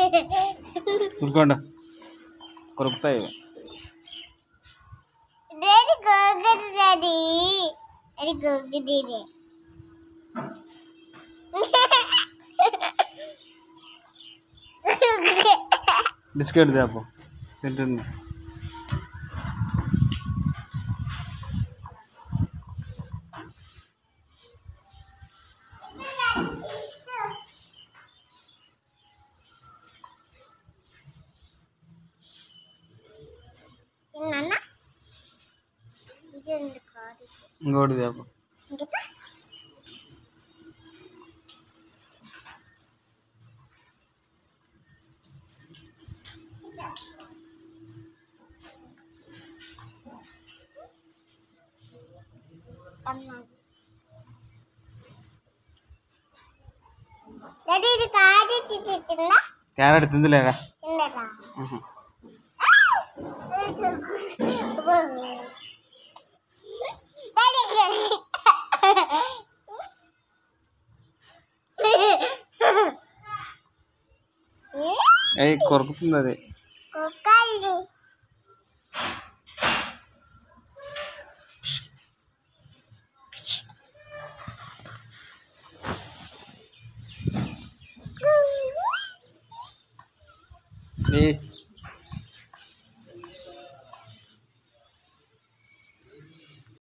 ఊరుకోండి కొరుకుతాయి ఇవి. డాడీ గోగదు డాడీ అది గోగది బిస్కెట్ తేపు తింటుంది తిన్నానా ఇది ఎందుకు కాదు ఇంకోటి తేపు ఇంకా డాడీ ఇది కాదు తిందా క్యారెట్ తిందిలేరా తిన్నదా ఉహు. ఏయ్ కొరుకుతుంది అది కుక్కలు ఏ